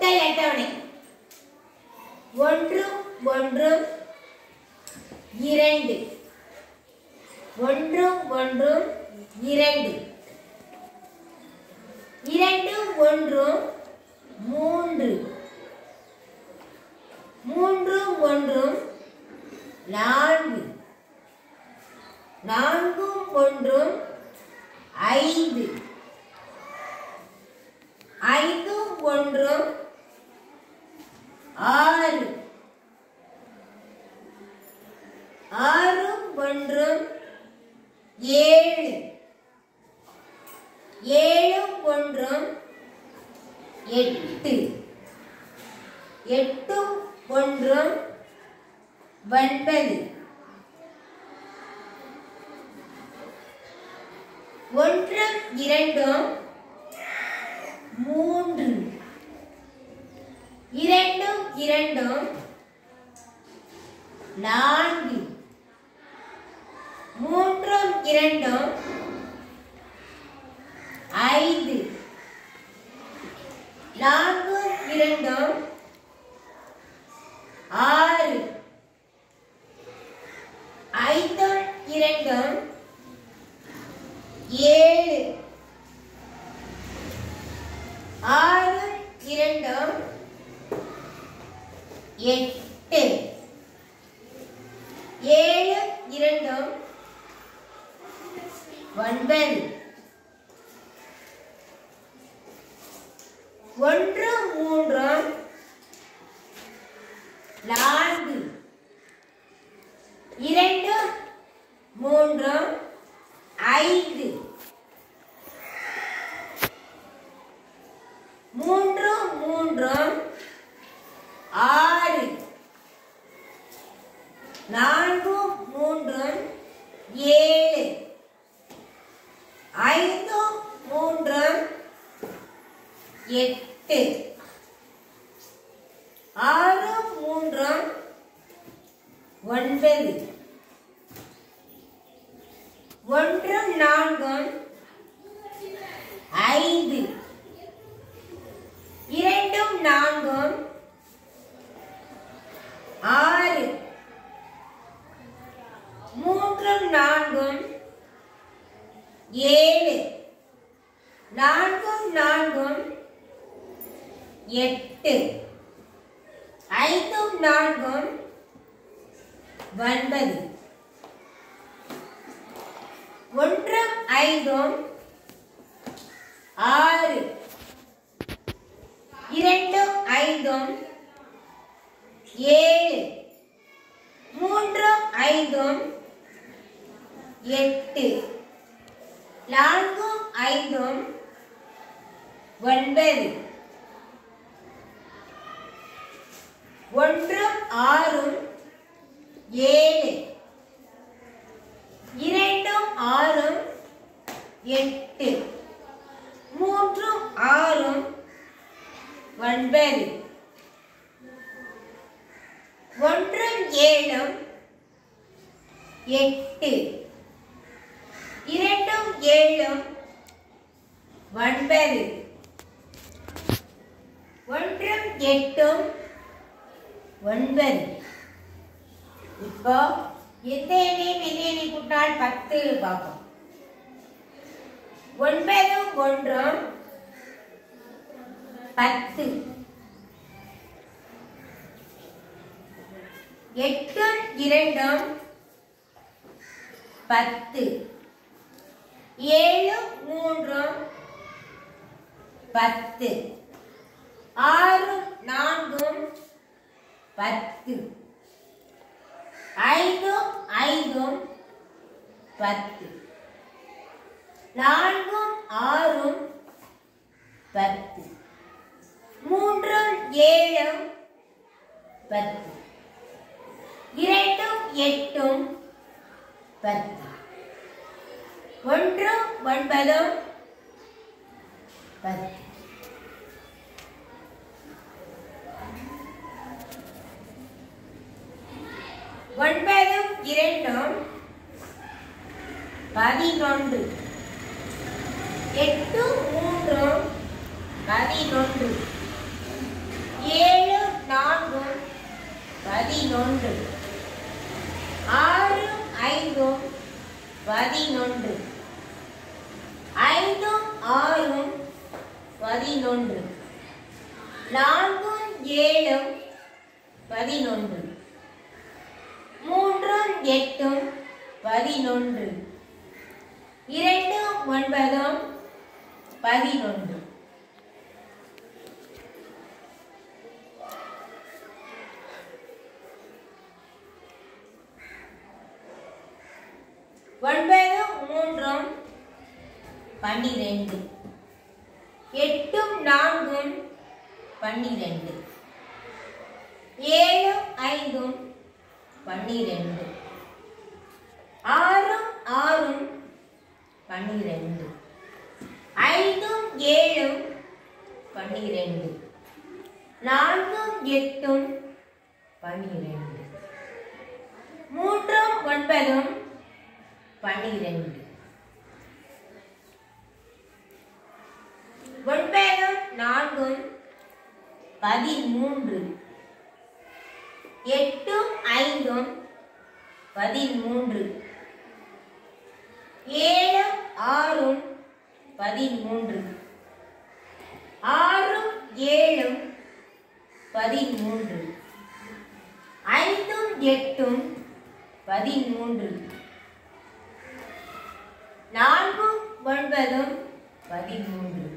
கூட்டல் அட்டவணை ஒன்று ஒன்று இரண்டு ஒன்று ஒன்று இரண்டு இரண்டு ஒன்று மூன்று மூன்று ஒன்று நான்கு நான்கு ஒன்று ஐந்து ஐந்து ஒன்று ஆறு ஆறு ஒன்று ஏழு ஏழு ஒன்று எட்டு எட்டு ஒன்று ஒன்பது ஒன்று இரண்டு மூன்று இரண்டு இரண்டு நான்கு மூன்று இரண்டு ஐந்து நான்கு இரண்டு ஆறு ஐந்து இரண்டு ஏழு ஆறு இரண்டு எட்டு ஏழு இரண்டு ஒன்பது ஒன்று மூன்று நான்கு இரண்டு மூன்று ஐந்து மூன்று மூன்று ஆறு நான்கு மூன்று ஏழு ஐந்து மூன்று எட்டு ஆறு மூன்று ஒன்பது ஒன்று நான்கு ஐந்து இரண்டும் நான்கும் ஆறு மூன்றும் நான்கும் ஏழு நான்கும் நான்கும் எட்டு ஐந்தும் நான்கும் ஒன்பது ஒன்றும் ஐந்தும் ஆறு இரண்டும் ஐந்தும் ஏழு மூன்றும் ஐந்தும் எட்டு நான்கும் ஐந்தும் ஒன்பது ஒன்றும் ஆறும் ஏழு இரண்டும் ஆறும் எட்டு மூன்றும் ஆறும் ஒன்பது ஒன்றும் ஏழும் எட்டு இரண்டும் ஏழும் ஒன்பது ஒன்றும் எட்டும் ஒன்பது இப்போ எந்த எண்ணையும் எந்த எண்ணை கூட்டினால் பத்து பார்ப்போம் ஒன்பதும் ஒன்றும் பத்து எட்டும் இரண்டும் பத்து ஏழு மூன்றும் பத்து ஆறும் நான்கும் பத்து ஐந்தும் ஐந்தும் பத்து நான்கும் ஆறும் பத்து மூன்றும் ஏழும் பத்து இரண்டும் எட்டும் பத்து ஒன்றும் ஒன்பதும் பத்து ஒன்பதும் இரண்டும் பதினொன்று எட்டு மூன்றும் பதினொன்று பதினொன்று நான்கும் ஏழும் பதினொன்று மூன்றும் எட்டும் பதினொன்று இரண்டும் ஒன்பதும் பதினொன்று ஒன்பதும் மூன்றும் பன்னிரெண்டு எட்டும் நான்கும் பன்னிரெண்டு ஏழும் ஐந்தும் பன்னிரெண்டு ஆறும் ஆறும் பன்னிரெண்டு ஐந்தும் ஏழும் பன்னிரெண்டு நான்கும் எட்டும் பன்னிரெண்டு மூன்றும் ஒன்பதும் பன்னிரெண்டு ஒன்பதும் நான்கும் பதிமூன்று எட்டும் ஐந்தும் பதிமூன்று ஏழும் ஆறும் பதிமூன்று ஆறும் ஏழும் பதிமூன்று ஐந்தும் எட்டும் பதிமூன்று நான்கும் ஒன்பதும் பதிமூன்று